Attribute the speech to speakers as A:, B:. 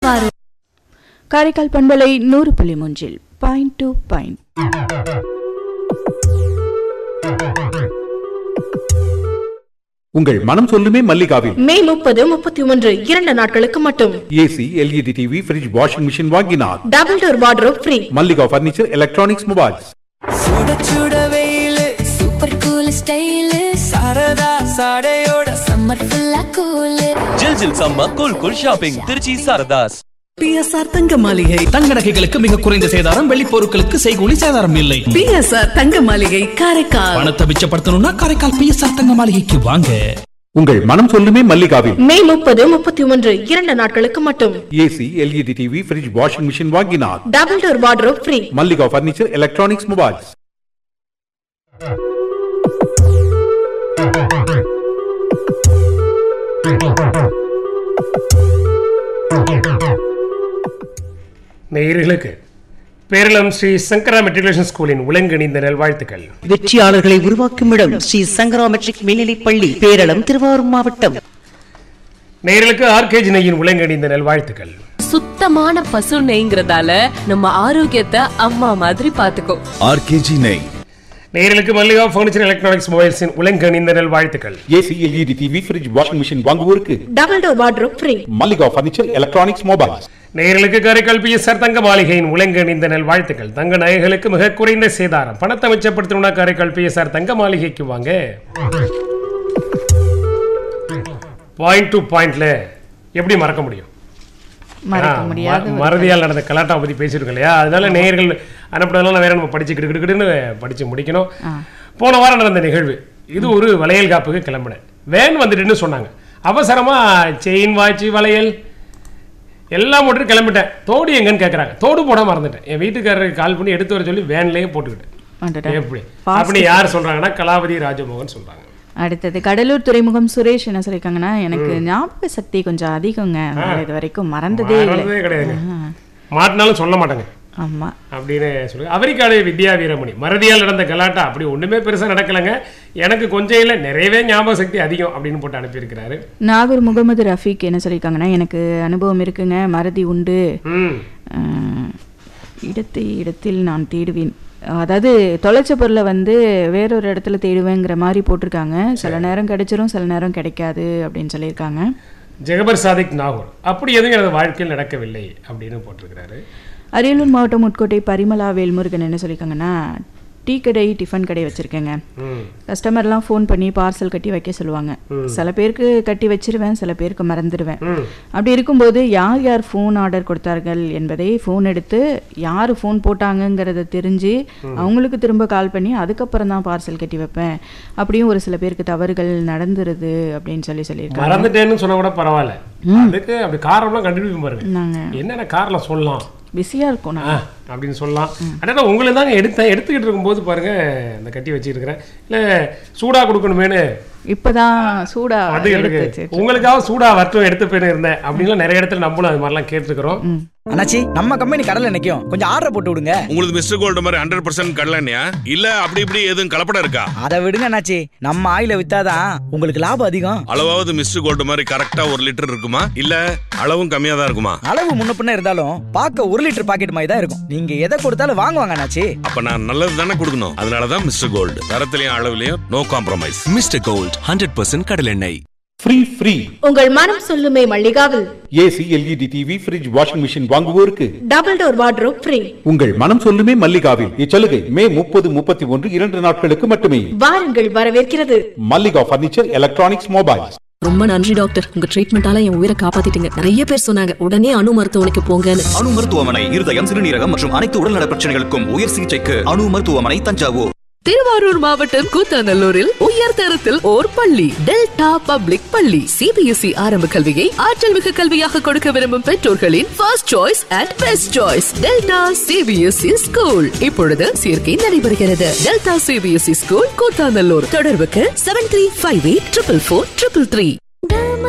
A: ஆறு
B: காரைக்கால் பண்பலை நூறு புள்ளி மூன்றில் பாயிண்ட் டு பாயிண்ட்
C: உங்கள் மனம் சொல்லுமே மல்லிகாவில்
A: மே முப்பது முப்பத்தி ஒன்று இரண்டு நாட்களுக்கு மட்டும்
C: AC LED TV fridge washing machine வாங்கினார்
A: double door wardrobe free
C: Mallika furniture electronics mobiles
D: சுட சுட வெயிலு
E: சூப்பர் கூல் ஸ்டைலு
D: சரதா சாடையோட
E: சம்மர் ஃபுல்லா கூலு
F: ஜில் ஜில் சம்மா cool cool shopping Trichy Saradhas
G: BSR தங்க மாளிகை
H: தங்க நகைகளுக்கு மிக குறைந்த சேதாரம் வெள்ளி பொருட்களுக்கு செய்கூலி சேதாரம் இல்லை
G: பிஎஸ்ஆர் தங்க மாளிகை காரைக்கால்
H: பணத்தை மிச்சப்படுத்தணும்னா காரைக்கால் பிஎஸ்ஆர் தங்க மாளிகைக்கு வாங்க
C: உங்கள் மனம் சொல்லுமே மல்லிகாவில்
A: மே முப்பது முப்பத்தி ஒன்று இரண்டு நாட்களுக்கு மட்டும்
C: AC LED TV fridge washing machine வாங்கினார்
A: double door wardrobe free
C: Mallika furniture electronics mobiles
I: நேயர்களுக்கு பேரளம் ஸ்ரீ சங்கரா மெட்ரிகுலேஷன் ஸ்கூலின் உலங்கணிந்த நல்வாழ்த்துக்கள்
J: வெற்றியாளர்களை உருவாக்கும் இடம் ஸ்ரீ சங்கரா மெட்ரிக் மேல்நிலைப் பள்ளி பேரளம் திருவாரூர் மாவட்டம்
I: நேயர்களுக்கு ஆர்கேஜி நெய்யின் உலங்கணிந்த நல்வாழ்த்துக்கள்
K: சுத்தமான பசு நெய்ங்கிறதால நம்ம ஆரோக்கியத்தை அம்மா மாதிரி பாத்துக்கோ
F: ஆர்கேஜி நெய்
I: நேயர்களுக்கு மல்லிகா ஃபர்னிச்சர் எலக்ட்ரானிக்ஸ் மொபைல்ஸின் உலங்கணிந்த நல்வாழ்த்துக்கள்
C: AC LED TV fridge washing machine வாங்குவோருக்கு
A: double door wardrobe free
C: Mallika furniture electronics mobiles
I: நேயர்களுக்கு காரைக்கால் பிஎஸ்ஆர் தங்க மாளிகையின் உலங்கணிந்த நல்வாழ்த்துக்கள் தங்க நகைகளுக்கு மிக குறைந்த சேதாரம் பணத்தை மிச்சப்படுத்தணும்னா காரைக்கால் பிஎஸ்ஆர் தங்க மாளிகைக்கு வாங்க பாயிண்ட் டு பாயிண்ட்ல எப்படி மறக்க முடியும்
B: மறக்க
I: ஆ,
B: முடியாத
I: ம-
B: ஒரு
I: மறதியால் நடந்த கலாட்டா பத்தி பேசியிருக்கோம் இல்லையா அதனால நேயர்கள் அனுப்பினதெல்லாம் வேற நம்ம படிச்சு கிடுக்கிடுன்னு படிச்சு முடிக்கணும் போன வாரம் நடந்த நிகழ்வு இது ஒரு வளையல் காப்புக்கு கிளம்பினேன் வேன் வந்துட்டுன்னு சொன்னாங்க அவசரமா செயின் வாட்சி வளையல் எல்லாம் போட்டு கிளம்பிட்டேன் தோடு எங்கன்னு கேட்குறாங்க தோடு போட மறந்துட்டேன் என் வீட்டுக்காரருக்கு கால் பண்ணி எடுத்து வர சொல்லி வேன்லயே போட்டுக்கிட்டேன்
B: அடடா.
I: எப்படி
B: Fast.
I: அப்படி யார் சொல்றாங்கன்னா கலாவதி ராஜமோகன் சொல்றாங்க
B: அடுத்தது கடலூர் துறைமுகம் சுரேஷ் என்ன சொல்லியிருக்காங்கன்னா எனக்கு ஞாபக சக்தி கொஞ்சம் அதிகங்க அதனால இது வரைக்கும் மறந்ததே இல்லை
I: மறந்ததே கிடையாதுங்க மாட்டினாலும் சொல்ல மாட்டாங்க
B: ஆமா
I: அப்படின்னு சொல்லுங்க அவரிக்காடு வித்யா வீரமணி மறதியால் நடந்த கலாட்டா அப்படி ஒண்ணுமே பெருசா நடக்கலைங்க எனக்கு கொஞ்சம் இல்லை நிறையவே ஞாபக சக்தி அதிகம் அப்படின்னு போட்டு அனுப்பியிருக்கிறாரு
B: நாகூர் முகமது ரஃபீக் என்ன சொல்லியிருக்காங்கன்னா எனக்கு அனுபவம் இருக்குங்க மறதி உண்டு
I: ம்
B: அஹ், இடத்தை இடத்தில் நான் தேடுவேன் அதாவது தொலைச்ச பொருளை வந்து வேறொரு இடத்துல தேடுவேங்கிற மாதிரி போட்டிருக்காங்க சில நேரம் கிடைச்சிரும் சில நேரம் கிடைக்காது அப்படின்னு சொல்லியிருக்காங்க
I: ஜெகபர் சாதிக் நாகூர் அப்படி எதுவும் எனது வாழ்க்கையில் நடக்கவில்லை அப்படின்னு போட்டிருக்கிறாரு
B: அரியலூர் மாவட்டம் உட்கோட்டை பரிமலா வேல்முருகன் என்ன சொல்லியிருக்காங்கன்னா டீ கடை டிஃபன் கடை வச்சுருக்கேங்க
I: ம்
B: கஸ்டமர்லாம் ஃபோன் பண்ணி பார்சல் கட்டி வைக்க சொல்லுவாங்க சில பேருக்கு கட்டி வச்சிருவேன் சில பேருக்கு மறந்துடுவேன்
I: ம்
B: அப்படி இருக்கும்போது யார் யார் ஃபோன் ஆர்டர் கொடுத்தார்கள் என்பதை ஃபோன் எடுத்து யார் ஃபோன் போட்டாங்கங்கிறத தெரிஞ்சு அவங்களுக்கு திரும்ப கால் பண்ணி அதுக்கப்புறம் தான் பார்சல் கட்டி வைப்பேன் அப்படியும் ஒரு சில பேருக்கு தவறுகள் நடந்துருது அப்படின்னு சொல்லி சொல்லியிருக்காங்க
I: மறந்துட்டேன்னு சொன்னா கூட பரவாயில்ல அதுக்கு அப்படி காரணம்லாம் கண்டுபிடிக்கும் பாருங்க
B: நாங்கள்
I: என்னென்ன காரணம் சொல்லலாம்
B: பிஸியாக இருக்கோம்
I: ஆ,
B: நாங்கள்
I: அப்படின்னு சொல்லலாம் அடடா உங்களை தாங்க எடுத்தேன் எடுத்துக்கிட்டு இருக்கும்போது பாருங்க இந்த கட்டி வச்சிருக்கிறேன் இல்லை சூடா கொடுக்கணுமேனு
B: இப்போதான் சூடா
I: அது
B: எடுத்து
I: இருக்கு
B: வச்சிருக்கேன்.
I: உங்களுக்காக சூடா வரட்டும் எடுத்து போய் இருந்தேன் அப்படின்லாம் நிறைய இடத்துல நம்மளும் அது மாதிரிலாம் கேட்டிருக்கிறோம்
G: அண்ணாச்சி நம்ம கம்பெனி கடல்ல நிக்கும் கொஞ்சம் ஆர்டர் போட்டு விடுங்க
L: உங்களுக்கு மிஸ்டர் கோல்டு மாதிரி ஹண்ட்ரட் பர்சன்ட் கடலண்ணியா இல்ல அப்படி இப்படி எதுவும் கலப்படம் இருக்கா
G: அதை விடுங்க அண்ணாச்சி நம்ம ஆயில வித்தாதான் உங்களுக்கு லாபம் அதிகம்
L: அளவாவது மிஸ்டர் கோல்டு மாதிரி கரெக்டா ஒரு லிட்டர் இருக்குமா இல்ல அளவும் கம்மியா தான் இருக்குமா
G: அளவு முன்ன பின்ன இருந்தாலும் பார்க்க ஒரு லிட்டர் பாக்கெட் மாதிரி தான் இருக்கும் நீங்க எதை கொடுத்தாலும் வாங்குவாங்க அண்ணாச்சி
L: அப்ப நான் நல்லது தானே கொடுக்கணும் அதனாலதான் மிஸ்டர் கோல்டு தரத்திலையும் அளவுலயும் no compromise
F: mister gold hundred percent கடல் எண்ணெய்
C: ஃப்ரீ ஃப்ரீ
A: உங்கள் மனம் சொல்லுமே மல்லிகாவில்
C: AC LED TV fridge washing machine வாங்குவோருக்கு
A: டபுள் டோர் வார்ட்ரோப் ஃப்ரீ
C: உங்கள் மனம் சொல்லுமே மல்லிகாவில் இச்சலுகை மே முப்பது முப்பத்தி ஒன்று இரண்டு நாட்களுக்கு மட்டுமே
A: வாருங்கள் வரவேற்கிறது
C: மல்லிகா பர்னிச்சர் எலக்ட்ரானிக்ஸ் மொபைல்ஸ்
K: ரொம்ப நன்றி டாக்டர் உங்க ட்ரீட்மெண்டால என் உயிரை காப்பாத்திட்டீங்க நிறைய பேர் சொன்னாங்க உடனே அணு மருத்துவமனைக்கு போங்கன்னு
F: அணு மருத்துவமனை இருதயம் சிறுநீரகம் மற்றும் அனைத்து உடல்நல பிரச்சனைகளுக்கும் உயர் சிகிச்சைக்கு அணு மருத்துவமனை தஞ்சாவூர்
K: திருவாரூர் மாவட்டம் கூத்தாநல்லூரில் உயர் தரத்தில் ஓர் பள்ளி டெல்டா பப்ளிக் பள்ளி சிபிஎஸ்இ ஆரம்ப கல்வியை ஆற்றல் மிகு கல்வியாக கொடுக்க விரும்பும் பெற்றோர்களின் first choice and best choice Delta CBSE school இப்பொழுது சேர்க்கை நடைபெறுகிறது டெல்டா சிபிஎஸ்இ ஸ்கூல் கூத்தாநல்லூர் தொடர்புக்கு seven three five eight triple four triple three